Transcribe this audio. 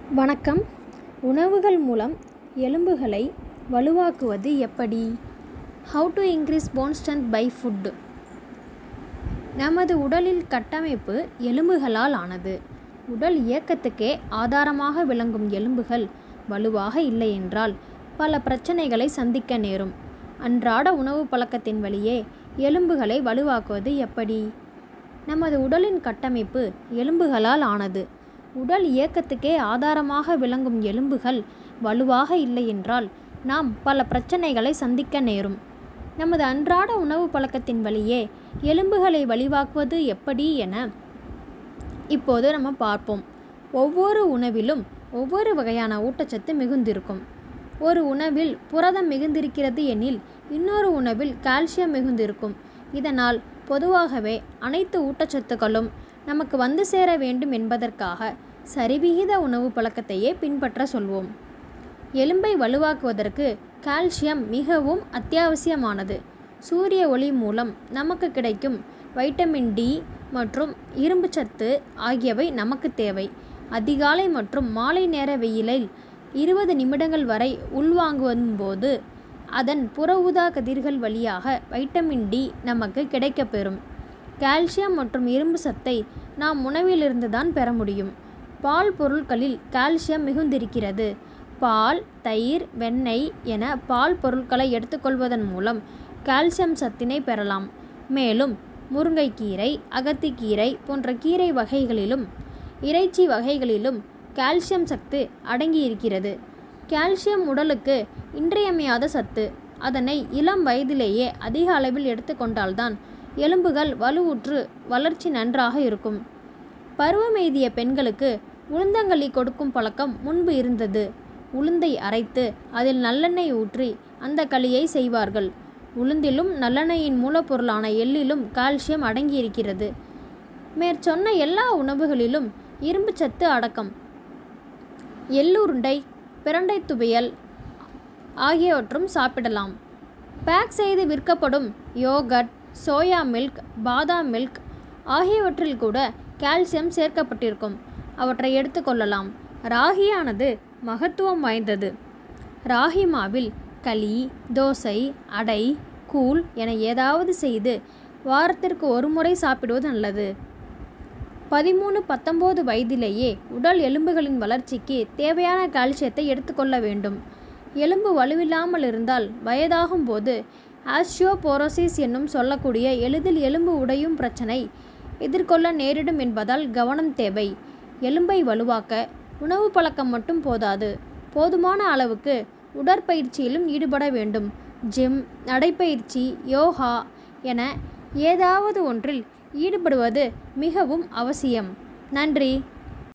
வணக்கம் உணவுகள் மூலம் எலும்புகளை வலுவாக்குவது எப்படி how to increase bone strength by food நமது உடலில் கட்டமைப்பு எலும்புகளால் ஆனது உடல் இயக்கத்துக்கே ஆதாரமாக விளங்கும் எலும்புகள் வலுவாக இல்லை என்றால் பல பிரச்சனைகளை சந்திக்க நேரும் அன்றாட உணவு பழக்கத்தின் வழியே எலும்புகளை வலுவாக்குவது எப்படி நமது உடலின் கட்டமைப்பு எலும்புகளால் ஆனது உடல் இயக்கத்துக்கே ஆதாரமாக விளங்கும் எலும்புகள் வலுவாக இல்லை என்றால் நாம் பல பிரச்சனைகளை சந்திக்க நேரும் நமது அன்றாட உணவு பழக்கத்தின் வழியே எலும்புகளை வலுவாக்குவது எப்படி என இப்போது நம்ம பார்ப்போம் ஒவ்வொரு உணவிலும் ஒவ்வொரு வகையான ஊட்டச்சத்து மிகுந்திருக்கும் ஒரு உணவில் புரதம் மிகுந்திருக்கிறது எனில் இன்னொரு உணவில் கால்சியம் மிகுந்திருக்கும் இதனால் பொதுவாகவே அனைத்து ஊட்டச்சத்துக்களும் நமக்கு வந்து சேர வேண்டும் என்பதற்காக சரிவிகித உணவு பழக்கத்தையே பின்பற்ற சொல்வோம் எலும்பை வலுவாக்குவதற்கு கால்சியம் மிகவும் அத்தியாவசியமானது சூரிய ஒளி மூலம் நமக்கு கிடைக்கும் வைட்டமின் டி மற்றும் இரும்புச்சத்து ஆகியவை நமக்கு தேவை அதிகாலை மற்றும் மாலை நேர வெயிலில் இருபது நிமிடங்கள் வரை உள்வாங்குவதும் போது அதன் புற ஊதா கதிர்கள் வழியாக வைட்டமின் டி நமக்கு கிடைக்கப்பெறும் கால்சியம் மற்றும் இரும்பு சத்தை நாம் உணவிலிருந்து தான் பெற முடியும் பால் பொருட்களில் கால்சியம் மிகுந்திருக்கிறது பால் தயிர் வெண்ணெய் என பால் பொருட்களை எடுத்துக்கொள்வதன் மூலம் கால்சியம் சத்தினை பெறலாம் மேலும் முருங்கைக்கீரை அகத்திக்கீரை போன்ற கீரை வகைகளிலும் இறைச்சி வகைகளிலும் கால்சியம் சத்து அடங்கியிருக்கிறது கால்சியம் உடலுக்கு இன்றியமையாத சத்து அதனை இளம் வயதிலேயே அதிக அளவில் எடுத்துக்கொண்டால்தான் எலும்புகள் வலுவுற்று வளர்ச்சி நன்றாக இருக்கும் பருவமெய்திய பெண்களுக்கு உளுந்தங்களி கொடுக்கும் பழக்கம் முன்பு இருந்தது உளுந்தை அரைத்து அதில் நல்லெண்ணெய் ஊற்றி அந்த களியை செய்வார்கள் உளுந்திலும் நல்லெண்ணெயின் மூலப்பொருளான எள்ளிலும் கால்சியம் அடங்கியிருக்கிறது மேற்சொன்ன எல்லா உணவுகளிலும் இரும்பு சத்து அடக்கம் எள்ளுருண்டை பிரண்டை துவையல் ஆகியவற்றும் சாப்பிடலாம் பேக் செய்து விற்கப்படும் யோகட் சோயா மில்க் பாதாம் மில்க் ஆகியவற்றில் கூட கால்சியம் சேர்க்கப்பட்டிருக்கும் அவற்றை எடுத்துக்கொள்ளலாம் ராகியானது மகத்துவம் வாய்ந்தது ராகி மாவில் களி தோசை அடை கூழ் என ஏதாவது செய்து வாரத்திற்கு ஒரு முறை சாப்பிடுவது நல்லது பதிமூணு பத்தொம்போது வயதிலேயே உடல் எலும்புகளின் வளர்ச்சிக்கு தேவையான கால்சியத்தை எடுத்துக்கொள்ள வேண்டும் எலும்பு வலுவில்லாமல் இருந்தால் வயதாகும் போது ஆஸ்டியோபோரோசிஸ் என்னும் சொல்லக்கூடிய எளிதில் எலும்பு உடையும் பிரச்சனை எதிர்கொள்ள நேரிடும் என்பதால் கவனம் தேவை எலும்பை வலுவாக்க உணவு பழக்கம் மட்டும் போதாது போதுமான அளவுக்கு உடற்பயிற்சியிலும் ஈடுபட வேண்டும் ஜிம் நடைப்பயிற்சி யோகா என ஏதாவது ஒன்றில் ஈடுபடுவது மிகவும் அவசியம் நன்றி